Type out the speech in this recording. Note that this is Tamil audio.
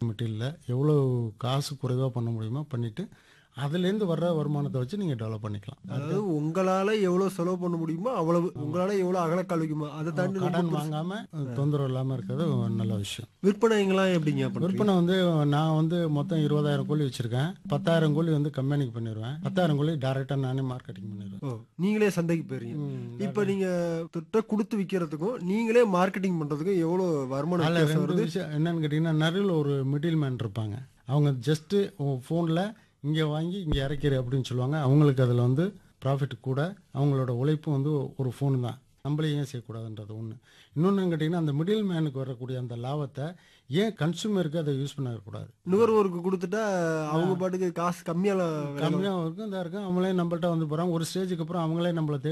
மெட்டீரியலில் எவ்வளோ காசு குறைவாக பண்ண முடியுமோ பண்ணிவிட்டு அதுலேருந்து வர்ற வருமானத்தை வச்சு நீங்கள் டெவலப் பண்ணிக்கலாம் அதாவது உங்களால எவ்வளவு செலவு பண்ண முடியுமோ அவ்வளவு உங்களால எவ்வளவு அகலக்கால் வைக்குமோ அதை தாண்டி ரொம்ப கடன் வாங்காமல் தொந்தரவு இல்லாமல் இருக்கிறது ஒரு நல்ல விஷயம் விற்பனைங்களாம் எப்படிங்க பண்றீங்க விற்பனை வந்து நான் வந்து மொத்தம் இருபதாயிரம் கோழி வச்சுருக்கேன் பத்தாயிரம் கோழி வந்து கம்பெனிக்கு பண்ணிடுவேன் பத்தாயிரம் கோழி டேரெக்டாக நானே மார்க்கெட்டிங் பண்ணிடுவேன் ஓ நீங்களே சந்தைக்கு போயிருங்க இப்ப நீங்க திட்ட கொடுத்து விக்கிறதுக்கும் நீங்களே மார்க்கெட்டிங் பண்றதுக்கும் எவ்வளவு வருமானம் அதில் வித்தியாசம் ரெண்டு வருது விஷயம் என்னன்னு கேட்டிங்கன்னா நடுவில் ஒரு மிடில் மேன் இருப்பாங்க அவங்க ஜஸ்ட்டு ஃபோனில் இங்கே வாங்கி இங்கே இறக்கிற அப்படின்னு சொல்லுவாங்க அவங்களுக்கு அதில் வந்து ப்ராஃபிட் கூட அவங்களோட உழைப்பு வந்து ஒரு ஃபோன் தான் நம்மளே ஏன் செய்யக்கூடாதுன்றது ஒன்று இன்னொன்று கேட்டிங்கன்னா அந்த மிடில் மேனுக்கு வரக்கூடிய அந்த லாபத்தை ஏன் கன்சூமருக்கு அதை யூஸ் பண்ணக்கூடாது நுகர்வோருக்கு கொடுத்துட்டா அவங்க பாட்டுக்கு காசு கம்மியால விலை கம்மியாக இருக்கும் இதாக இருக்கும் அவங்களே நம்மள்ட்ட வந்து போகிறாங்க ஒரு ஸ்டேஜுக்கு அப்புறம் அவங்களே நம்மளை தேடி